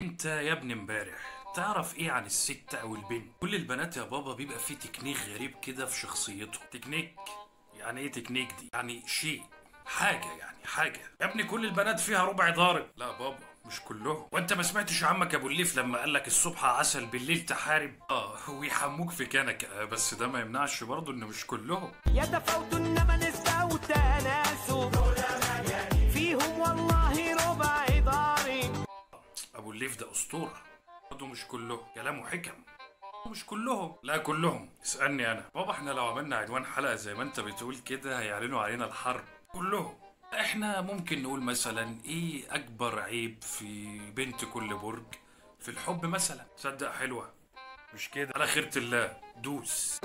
انت يا ابن امبارح تعرف ايه عن الست او البنت كل البنات يا بابا بيبقى فيه تكنيك غريب كده في شخصيتهم تكنيك يعني ايه تكنيك دي يعني شيء حاجة يعني حاجة يا ابني كل البنات فيها ربع ضارب لا بابا مش كلهم وانت ما سمعتش عمك ابو الليف لما قال لك الصبح عسل بالليل تحارب اه ويحموك في كنكة آه، بس ده ما يمنعش برضه ان مش كلهم يتفاوت انما نسبة وتناسب فيهم والله ربع ضارب ابو الليف ده اسطوره برضه مش كلهم كلامه حكم مش كلهم لا كلهم اسالني انا بابا احنا لو عملنا عنوان حلقه زي ما انت بتقول كده هيعلنوا علينا الحرب كلهم احنا ممكن نقول مثلا ايه اكبر عيب في بنت كل برج في الحب مثلا تصدق حلوه مش كده على خيرة الله دوس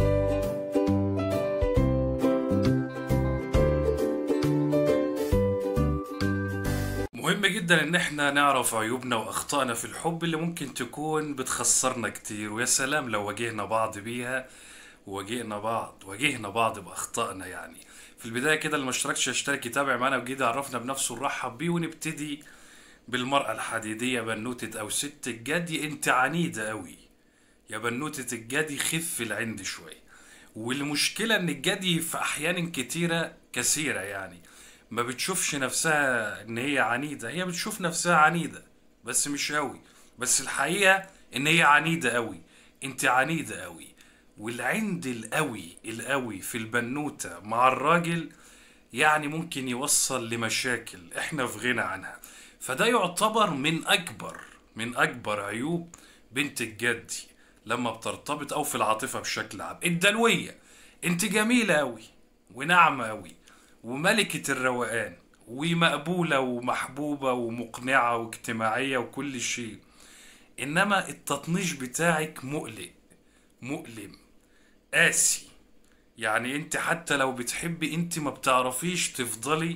مهم جدا ان احنا نعرف عيوبنا واخطائنا في الحب اللي ممكن تكون بتخسرنا كتير ويا سلام لو واجهنا بعض بيها وواجهنا بعض واجهنا بعض باخطائنا يعني في البدايه كده اللي ما اشتركش يشترك يتابع معانا وجديد عرفنا بنفسه نرحب بيه ونبتدي بالمرأة الحديدية بنوتة أو ست الجدي أنت عنيدة أوي يا بنوتة الجدي خف العند شوية والمشكلة إن الجدي في أحيان كتيرة كثيرة يعني ما بتشوفش نفسها إن هي عنيدة هي بتشوف نفسها عنيدة بس مش أوي بس الحقيقة إن هي عنيدة أوي أنت عنيدة أوي والعند القوي القوي في البنوتة مع الراجل يعني ممكن يوصل لمشاكل احنا في غنى عنها فده يعتبر من اكبر من اكبر عيوب بنت الجدي لما بترتبط او في العاطفه بشكل عام الدلويه انت جميله قوي وناعمه قوي وملكه الروقان ومقبوله ومحبوبه ومقنعه واجتماعيه وكل شيء انما التطنيش بتاعك مقلق مؤلم قاسي يعني انت حتى لو بتحبي انت ما بتعرفيش تفضلي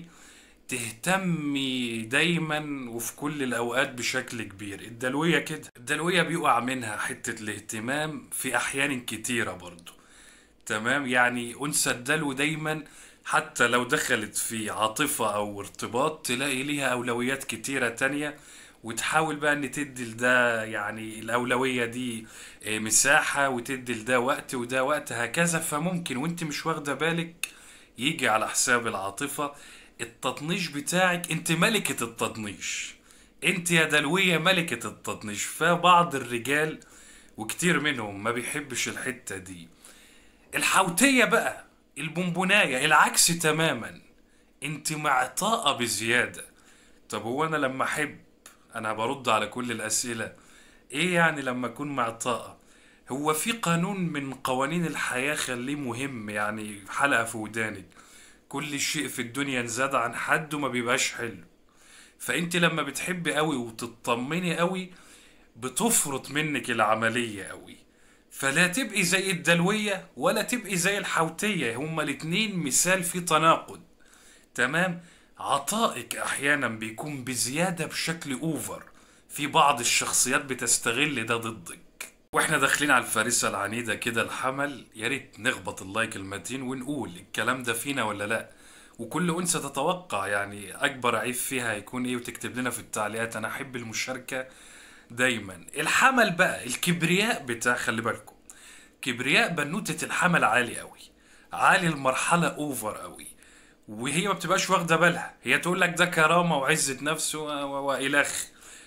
تهتمي دايما وفي كل الاوقات بشكل كبير الدلوية كده الدلوية بيقع منها حتة الاهتمام في احيان كتيرة برضو تمام يعني انثى الدلو دايما حتى لو دخلت في عاطفة او ارتباط تلاقي ليها اولويات كتيرة تانية وتحاول بقى ان تدي لده يعني الاولوية دي آه، مساحة وتدي لده وقت وده وقت هكذا فممكن وانت مش واخدة بالك يجي على حساب العاطفة التطنيش بتاعك انت ملكة التطنيش انت يا دلوية ملكة التطنيش فبعض الرجال وكتير منهم ما بيحبش الحتة دي الحوتية بقى البونبوناية العكس تماما انت معطاءة بزيادة طب هو انا لما احب انا برد على كل الاسئلة ايه يعني لما اكون معطاءة هو في قانون من قوانين الحياة خليه مهم يعني حلقة في ودانك كل شيء في الدنيا انزاد عن حد وما بيبقاش حلو فانت لما بتحبي قوي وتطمني قوي بتفرط منك العملية قوي فلا تبقي زي الدلوية ولا تبقي زي الحوتية هما الاتنين مثال في تناقض تمام عطائك احيانا بيكون بزيادة بشكل اوفر في بعض الشخصيات بتستغل ده ضدك واحنا داخلين على الفارسة العنيدة كده الحمل يا ريت نخبط اللايك المتين ونقول الكلام ده فينا ولا لا وكل انثى تتوقع يعني اكبر عيب فيها هيكون ايه وتكتب لنا في التعليقات انا احب المشاركة دايما الحمل بقى الكبرياء بتاع خلي بالكم كبرياء بنوتة الحمل عالي قوي عالي المرحلة اوفر قوي وهي ما بتبقاش واخدة بالها هي تقول لك ده كرامة وعزة نفس و- و- وإلخ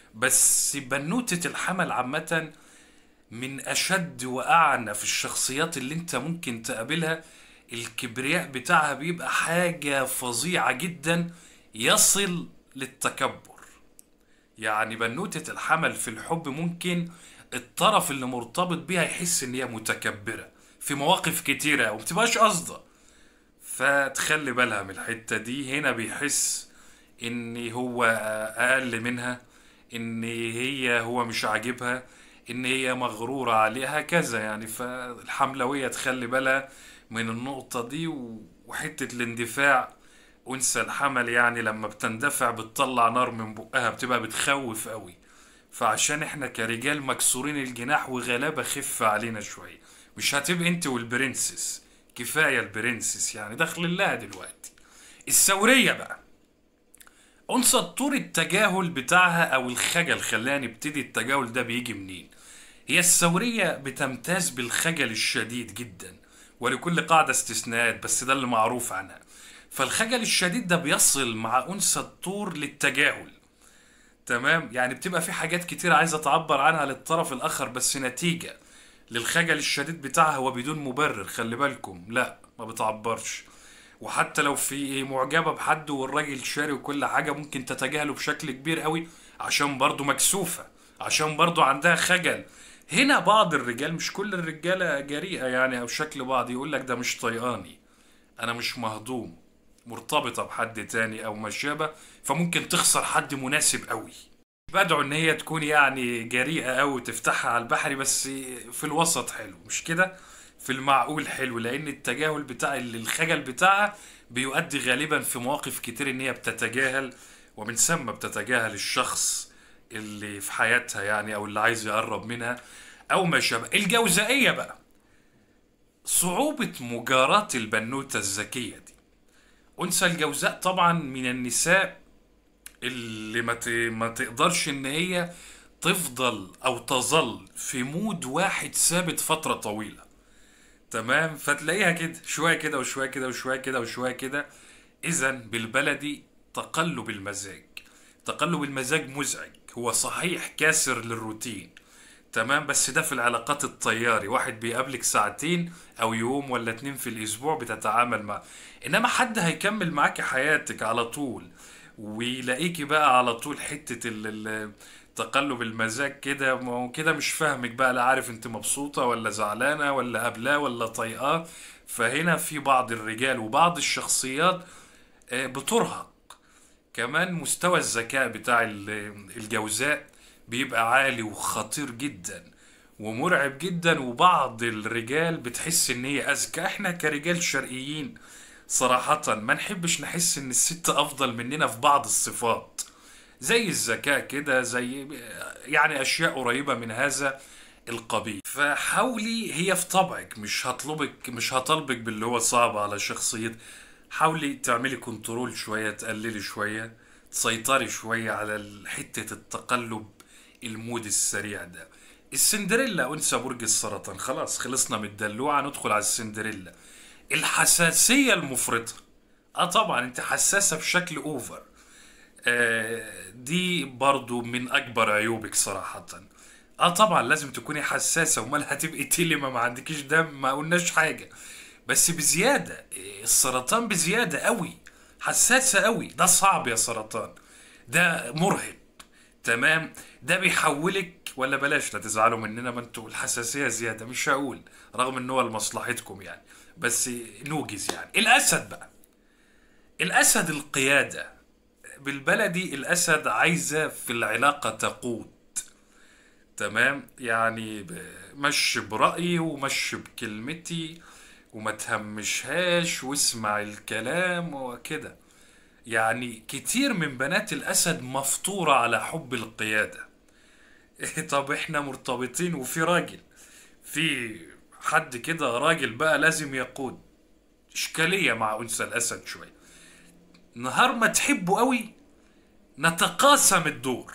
بس بنوتة الحمل عامة من أشد وأعنف الشخصيات اللي أنت ممكن تقابلها الكبرياء بتاعها بيبقى حاجة فظيعة جدا يصل للتكبر يعني بنوتة الحمل في الحب ممكن الطرف اللي مرتبط بيها يحس ان هي متكبرة في مواقف كتيرة ومبتبقاش قصده فتخلي بالها من الحتة دي هنا بيحس ان هو اقل منها ان هي هو مش عاجبها ان هي مغرورة عليه هكذا يعني فالحملوية تخلي بالها من النقطة دي و- وحتة الاندفاع انثى الحمل يعني لما بتندفع بتطلع نار من بقها بتبقى بتخوف قوي فعشان احنا كرجال مكسورين الجناح وغلابة خف علينا شوية مش هتبقى انت والبرنسس كفاية البرنسس يعني داخل لها دلوقتي الثورية بقى عنصر الطور التجاهل بتاعها او الخجل خلينا نبتدي التجاهل ده بيجي منين هي الثورية بتمتاز بالخجل الشديد جدا ولكل قاعدة استثناءات بس ده اللي معروف عنها فالخجل الشديد ده بيصل مع أنثى الطور للتجاهل تمام يعني بتبقى في حاجات كتير عايزة تعبر عنها للطرف الآخر بس نتيجة للخجل الشديد بتاعها هو بدون مبرر خلي بالكم لا ما بتعبرش وحتى لو في معجبة بحد والراجل شاري وكل حاجة ممكن تتجاهله بشكل كبير قوي عشان برضه مكسوفة عشان برضه عندها خجل هنا بعض الرجال مش كل الرجالة جريئة يعني أو شكل بعض يقول لك ده مش طيقاني أنا مش مهضوم مرتبطة بحد تاني أو ما شابه فممكن تخسر حد مناسب قوي بدعو ان هي تكون يعني جريئة أوي تفتحها على البحر بس في الوسط حلو مش كده في المعقول حلو لان التجاهل بتاع الخجل بتاعها بيؤدي غالبا في مواقف كتير ان هي بتتجاهل ومن ثم بتتجاهل الشخص اللي في حياتها يعني او اللي عايز يقرب منها او ما شابه الجوزائية بقى صعوبة مجاراة البنوتة الذكية دي أنثى الجوزاء طبعا من النساء اللي ما ت- ما تقدرش ان هي تفضل او تظل في مود واحد ثابت فترة طويلة تمام فتلاقيها كده شوية كده وشوية كده وشوية كده وشوية كده اذا بالبلدي تقلب المزاج تقلب المزاج مزعج هو صحيح كاسر للروتين تمام بس ده في العلاقات الطياري واحد بيقابلك ساعتين او يوم ولا اتنين في الاسبوع بتتعامل معاه انما حد هيكمل معاكي حياتك على طول ويلاقيكي بقى على طول حتة ال- ال- تقلب المزاج كده ما هو كده مش فاهمك بقى لا عارف انت مبسوطة ولا زعلانة ولا قابلاه ولا طايقاه فهنا في بعض الرجال وبعض الشخصيات آه، بترهق كمان مستوى الذكاء بتاع ال- الجوزاء بيبقى عالي وخطير جدا ومرعب جدا وبعض الرجال بتحس ان هي اذكى احنا كرجال شرقيين صراحة ما نحبش نحس ان الست افضل مننا في بعض الصفات زي الذكاء كده زي يعني اشياء قريبة من هذا القبيل فحاولي هي في طبعك مش هطلبك مش هطلبك باللي هو صعب على شخصيتك حاولي تعملي كنترول شوية تقللي شوية تسيطري شوية على حتة التقلب المود السريع ده السندريلا أنثى برج السرطان خلاص خلصنا من الدلوعة ندخل على السندريلا الحساسية المفرطة اه طبعا انت حساسة بشكل اوفر آه دي برضو من اكبر عيوبك صراحة اه طبعا لازم تكوني حساسة امال هتبقي تلمة ما عندكيش دم ما قلناش حاجة بس بزيادة آه، السرطان بزيادة قوي حساسة قوي ده صعب يا سرطان ده مرهق تمام ده بيحولك ولا بلاش لا تزعلوا مننا ما انتوا الحساسية زيادة مش هقول رغم ان هو لمصلحتكم يعني بس نوجز يعني الاسد بقى الاسد القيادة بالبلدي الاسد عايزة في العلاقة تقود تمام يعني ب- مش برأيي ومش بكلمتي وما تهمشهاش واسمع الكلام وكده يعني كتير من بنات الأسد مفطورة على حب القيادة طب احنا مرتبطين وفي راجل في حد كده راجل بقى لازم يقود إشكالية مع أنثى الأسد شوية نهار ما تحبه قوي نتقاسم الدور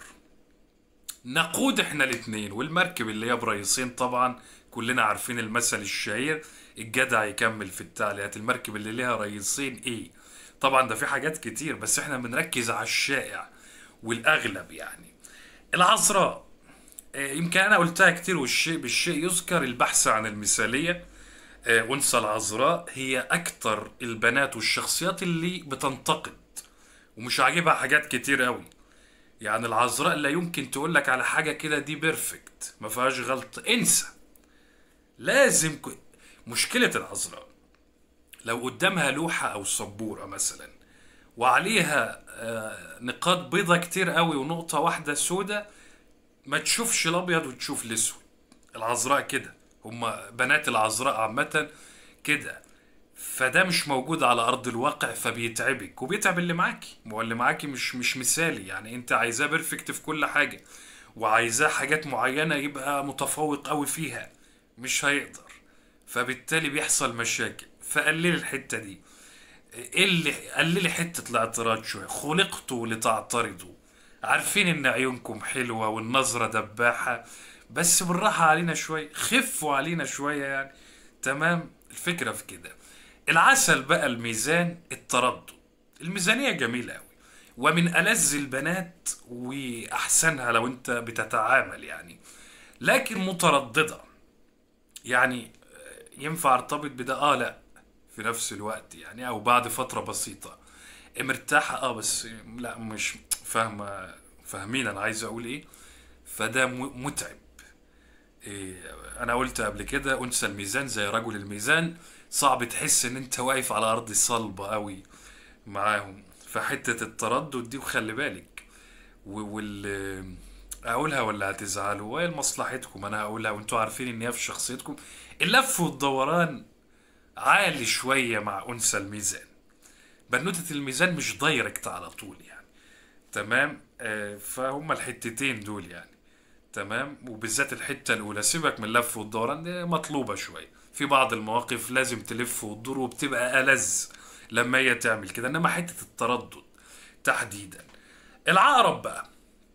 نقود احنا الاتنين والمركب اللي هي بريسين طبعا كلنا عارفين المثل الشهير الجدع يكمل في التعليقات المركب اللي ليها ريسين ايه طبعا ده في حاجات كتير بس احنا بنركز على الشائع والاغلب يعني العذراء آه، يمكن انا قلتها كتير والشيء بالشيء يذكر البحث عن المثاليه آه، انثى العذراء هي اكتر البنات والشخصيات اللي بتنتقد ومش عاجبها حاجات كتير قوي يعني العذراء لا يمكن تقول لك على حاجه كده دي بيرفكت ما فيهاش غلط انسى لازم ك... مشكله العذراء لو قدامها لوحه او سبوره مثلا وعليها آه، نقاط بيضة كتير قوي ونقطة واحدة سودة ما تشوفش الأبيض وتشوف الأسود العذراء كده هما بنات العذراء عامة كده فده مش موجود على أرض الواقع فبيتعبك وبيتعب اللي معاكي ما هو اللي معاكي مش مش مثالي يعني أنت عايزاه بيرفكت في كل حاجة وعايزاه حاجات معينة يبقى متفوق قوي فيها مش هيقدر فبالتالي بيحصل مشاكل فقلل الحتة دي اللي قللي حتة الاعتراض شوية خلقتوا لتعترضوا عارفين ان عيونكم حلوة والنظرة دباحة بس بالراحة علينا شوية خفوا علينا شوية يعني تمام الفكرة في كده العسل بقى الميزان التردد الميزانية جميلة أوي ومن ألذ البنات وأحسنها لو أنت بتتعامل يعني لكن مترددة يعني ينفع ارتبط بده اه لا في نفس الوقت يعني او بعد فتره بسيطه مرتاحه اه بس لا مش فاهمه فاهمين انا عايز اقول ايه فده م- متعب إيه انا قلت قبل كده انثى الميزان زي رجل الميزان صعب تحس ان انت واقف على ارض صلبه قوي معاهم فحته التردد دي وخلي بالك و- وال اقولها ولا هتزعلوا وهي لمصلحتكم انا هقولها وانتوا عارفين ان هي في شخصيتكم اللف والدوران عالي شويه مع انثى الميزان بنوتة الميزان مش دايركت على طول يعني تمام آه فهم الحتتين دول يعني تمام وبالذات الحته الاولى سيبك من اللف والدوران دي مطلوبه شويه في بعض المواقف لازم تلف وتدور وبتبقى ألذ لما هي تعمل كده انما حته التردد تحديدا العقرب بقى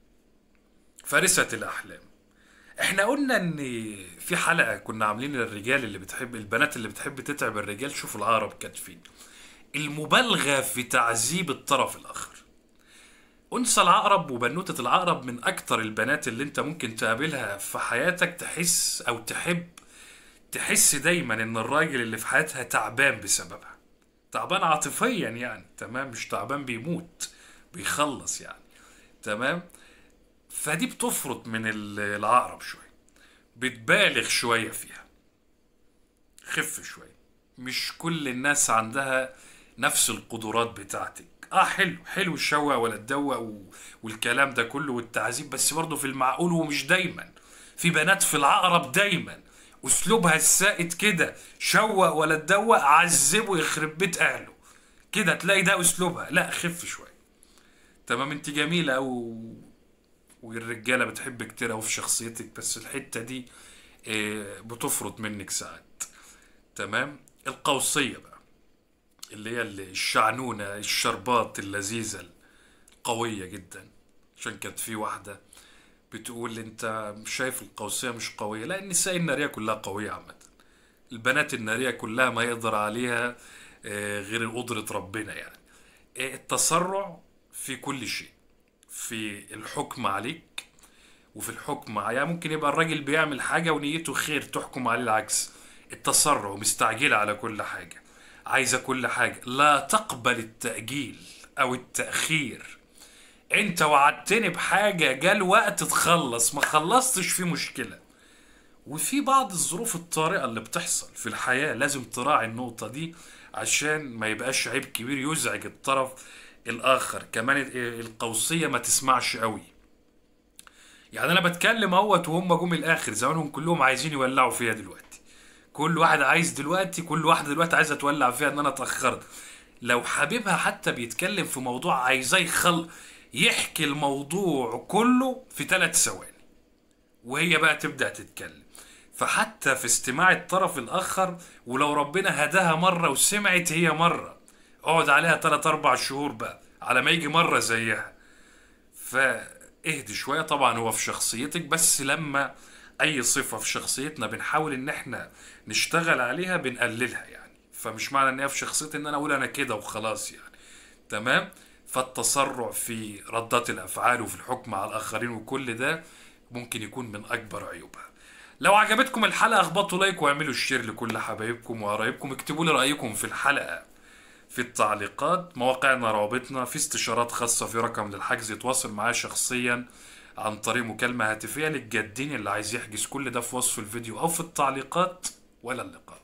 فارسة الأحلام احنا قلنا ان في حلقة كنا عاملين للرجال اللي بتحب البنات اللي بتحب تتعب الرجال شوفوا العقرب كانت فين المبالغة في تعذيب الطرف الآخر أنثى العقرب وبنوتة العقرب من أكتر البنات اللي أنت ممكن تقابلها في حياتك تحس أو تحب تحس دايما إن الراجل اللي في حياتها تعبان بسببها تعبان عاطفيا يعني تمام مش تعبان بيموت بيخلص يعني تمام فدي بتفرط من ال- العقرب شوية بتبالغ شوية فيها خف شوية مش كل الناس عندها نفس القدرات بتاعتك اه حلو حلو الشوق ولا الدوق و... والكلام ده كله والتعذيب بس برضه في المعقول ومش دايما في بنات في العقرب دايما اسلوبها السائد كده شوق ولا تدوق عذبه يخرب بيت اهله كده تلاقي ده اسلوبها لا خف شويه تمام انت جميله او والرجاله بتحب كتير أوي في شخصيتك بس الحته دي آه، بتفرط منك ساعات تمام القوسيه بقى اللي هي الشعنونه الشربات اللذيذه القويه جدا عشان كانت في واحده بتقول انت شايف القوسيه مش قويه لا النساء الناريه كلها قويه عامه البنات الناريه كلها ما يقدر عليها آه، غير قدره ربنا يعني آه، التسرع في كل شيء في الحكم عليك وفي الحكم يعني ممكن يبقى الراجل بيعمل حاجة ونيته خير تحكم عليه العكس التسرع مستعجلة على كل حاجة عايزة كل حاجة لا تقبل التأجيل أو التأخير انت وعدتني بحاجة جاء الوقت تخلص ما خلصتش في مشكلة وفي بعض الظروف الطارئة اللي بتحصل في الحياة لازم تراعي النقطة دي عشان ما يبقاش عيب كبير يزعج الطرف الآخر كمان ال- القوسية ما تسمعش قوي يعني أنا بتكلم اهوت وهم جم الآخر زمانهم كلهم عايزين يولعوا فيها دلوقتي كل واحد عايز دلوقتي كل واحدة دلوقتي عايزة تولع فيها إن أنا اتأخرت لو حبيبها حتى بيتكلم في موضوع عايزاه يخل يحكي الموضوع كله في ثلاث ثواني وهي بقى تبدأ تتكلم فحتى في استماع الطرف الآخر ولو ربنا هداها مرة وسمعت هي مرة اقعد عليها تلات أربع شهور بقى على ما يجي مرة زيها فاهدي شوية طبعا هو في شخصيتك بس لما أي صفة في شخصيتنا بنحاول إن إحنا نشتغل عليها بنقللها يعني فمش معنى إن هي في شخصيتي إن أنا أقول أنا كده وخلاص يعني تمام فالتسرع في ردات الأفعال وفي الحكم على الآخرين وكل ده ممكن يكون من أكبر عيوبها لو عجبتكم الحلقة اخبطوا لايك واعملوا الشير لكل حبايبكم وقرايبكم اكتبوا لي رأيكم في الحلقة في التعليقات مواقعنا روابطنا في استشارات خاصة في رقم للحجز يتواصل معايا شخصيا عن طريق مكالمة هاتفية للجادين اللي عايز يحجز كل ده في وصف الفيديو أو في التعليقات ولا اللقاء